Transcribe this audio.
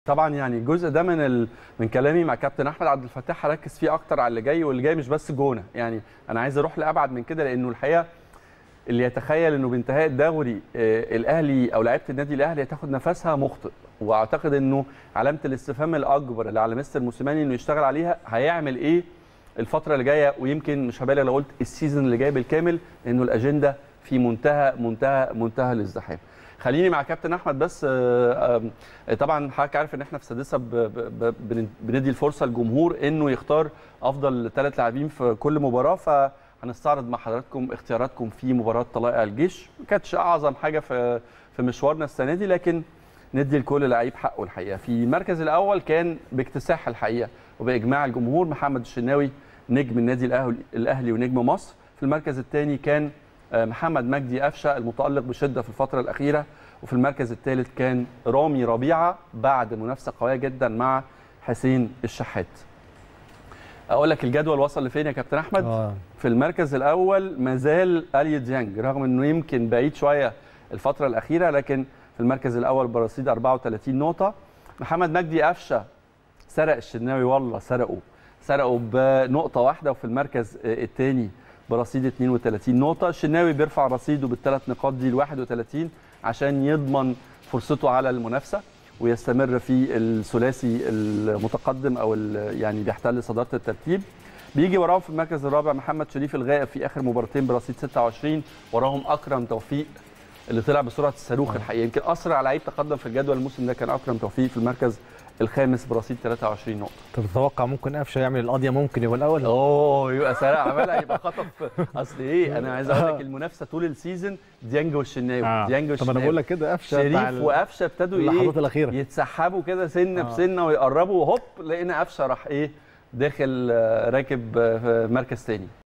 طبعا يعني الجزء ده من ال... من كلامي مع كابتن احمد عبد الفتاح هركز فيه اكتر على اللي جاي واللي جاي مش بس جونه يعني انا عايز اروح لابعد من كده لانه الحقيقه اللي يتخيل انه بانتهاء الدوري آه، الاهلي او لعيبه النادي الاهلي هتاخد نفسها مخطئ واعتقد انه علامه الاستفهام الاكبر اللي على مستر موسيماني انه يشتغل عليها هيعمل ايه الفتره اللي جايه ويمكن مش هبالغ لو قلت السيزون اللي جاي بالكامل لانه الاجنده في منتهى منتهى منتهى الازدحام خليني مع كابتن احمد بس آه، آه، طبعا حضرتك عارف ان احنا في سادسه ب- ب- ب- بن- بندي الفرصه للجمهور انه يختار افضل ثلاث لاعبين في كل مباراه فهنستعرض مع حضراتكم اختياراتكم في مباراه طلائع الجيش ما كانتش اعظم حاجه في في مشوارنا السنه دي لكن ندي لكل لعيب حقه الحقيقه في المركز الاول كان باكتساح الحقيقه وباجماع الجمهور محمد الشناوي نجم النادي الاهلي الاهلي ونجم مصر في المركز الثاني كان آه، محمد مجدي قفشه المتالق بشده في الفتره الاخيره وفي المركز الثالث كان رامي ربيعه بعد منافسه قويه جدا مع حسين الشحات اقول لك الجدول وصل لفين يا كابتن احمد اه في المركز الاول ما زال اليو ديانج رغم انه يمكن بعيد شويه الفتره الاخيره لكن في المركز الاول برصيد 34 نقطه محمد مجدي قفشه سرق الشناوي والله سرقه سرقه بنقطه واحده وفي المركز الثاني برصيد 32 نقطه الشناوي بيرفع رصيده بالثلاث نقاط دي ل 31 عشان يضمن فرصته على المنافسه ويستمر في الثلاثي المتقدم او ال- يعني بيحتل صداره الترتيب بيجي وراهم في المركز الرابع محمد شريف الغائب في اخر مباراتين برصيد 26 وراهم اكرم توفيق اللي طلع بسرعه الصاروخ الحقيقه يمكن اسرع لعيب تقدم في الجدول الموسم ده كان اكرم توفيق في المركز الخامس برصيد 23 نقطه تتوقع ممكن قفشه يعمل القضيه ممكن يبقى الاول اوه يبقى سريع عملها يبقى خطف اصل ايه انا عايز اقول لك المنافسه طول السيزون ديانج والشناوي آه. ديانج طب والشناوي انا بقول لك كده قفشه بتاع شريف ال- وقفشه ابتدوا اللحظات ايه الاخيره يتسحبوا كده سنه آه. بسنه ويقربوا هوب لقينا قفشه راح ايه داخل آه، راكب آه، في مركز تاني